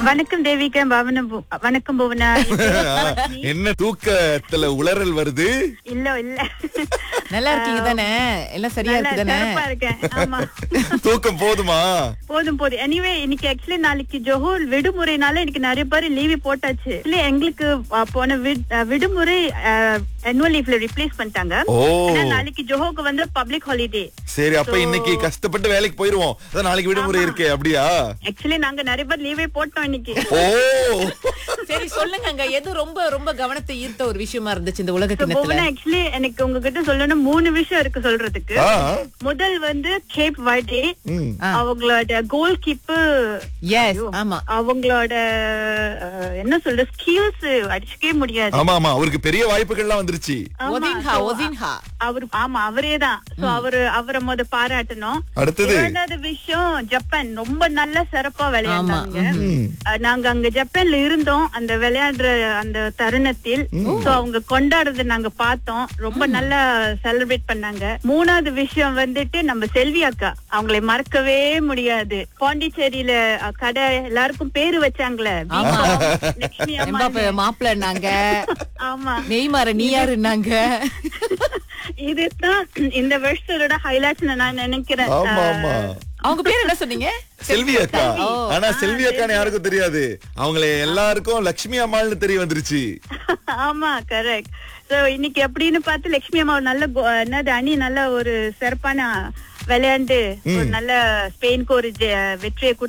வணக்கம் தேவிகா பவனம் பு- வணக்கம் புவனா என்ன தூக்கத்துல உளறல் வருது இல்ல இல்ல நல்லா இருக்கீங்க தானே எல்லாம் சரியா நல்லா இருக்கு தானே சிறப்பா இருக்கேன் ஆமா தூக்கம் போதுமா போதும் போதும் எனிவே இன்னைக்கு ஆக்சுவலி நாளைக்கு ஜோஹர் விடுமுறைனால இன்னைக்கு நிறைய பேர் லீவு போட்டாச்சு இல்ல எங்களுக்கு அஹ், போன வி- அஹ், விடுமுறை annual லீவ்ல ரிப்ளேஸ் பண்ணிட்டாங்க ஓ ஆனா நாளைக்கு ஜோஹோக்கு வந்து பப்ளிக் ஹாலிடே சரி அப்ப இன்னைக்கு கஷ்டப்பட்டு வேலைக்கு போயிருவோம் அதான் நாளைக்கு விடுமுறை இருக்கே அப்படியா ஆக்சுவலி நாங்க நிறைய பேர் லீவே போட்டோம் இன்னைக்கு ஓ சரி சொல்லுங்க அங்க எது ரொம்ப ரொம்ப கவனத்தை ஈர்த்த ஒரு விஷயமா இருந்துச்சு இந்த உலக So, கிண்ணத்துல புவனா ஆக்சுவலி எனக்கு உங்ககிட்ட சொல்லணும் மூணு விஷயம் இருக்கு சொல்றதுக்கு ஆ, முதல் வந்து கேப் வர்டே ம். ஆ. அவங்களோட கோல் கீப்பர் எஸ் ஆமா அவங்களோட அஹ், என்ன சொல்ற ஸ்கில்ஸ் அடிச்சுக்கவே முடியாது ஆமா ஆமா அவருக்கு பெரிய வாய்ப்புகள்லாம் வந்துருச்சு ஆமா, ஒதின்ஹா so, ஒதின்ஹா அவரு ஆமா அவரே தான் சோ அவரு அவரை முத பாராட்டணும் அடுத்தது இரண்டாவது விஷயம் ஜப்பான் ரொம்ப நல்லா சிறப்பா விளையாண்டாங்க ம். அஹ், நாங்க அங்க ஜப்பான்ல இருந்தோம் அந்த விளையாடுற அந்த தருணத்தில் சோ அவங்க கொண்டாடுறத நாங்க பார்த்தோம் ரொம்ப நல்லா செலிப்ரேட் பண்ணாங்க மூணாவது விஷயம் வந்துட்டு நம்ம செல்வி அக்கா அவங்களை மறக்கவே முடியாது பாண்டிச்சேரியில அஹ், கடை எல்லாருக்கும் பேரு வச்சாங்களே தீபம், லட்சுமி அம்மா எம்பாப்பே மாப்பிள்ள நாங்க ஆமா நெய்மார நீ யாருன்னாங்க இதுதான் இந்த வருஷத்தோட ஹைலைட்ஸ் நான் நினைக்கிறேன் ஆமா ஆமா அவங்க பேர் என்ன சொன்னீங்க செல்வி அக்கா ஓ. ஆனா செல்வி அக்கான்னு யாருக்கும் தெரியாது அவங்கள எல்லாருக்கும் லட்சுமி அம்மாள்னு தெரிய வந்துருச்சு ஆமா கரெக்ட் சோ இன்னைக்கு எப்படின்னு பார்த்து லட்சுமி அம்மா ஒரு நல்ல கோ- என்னது அணி நல்ல ஒரு சிறப்பான விளையாண்டு ஒரு நல்ல ஸ்பெயினுக்கு ஒரு ஜெ- வெற்றியை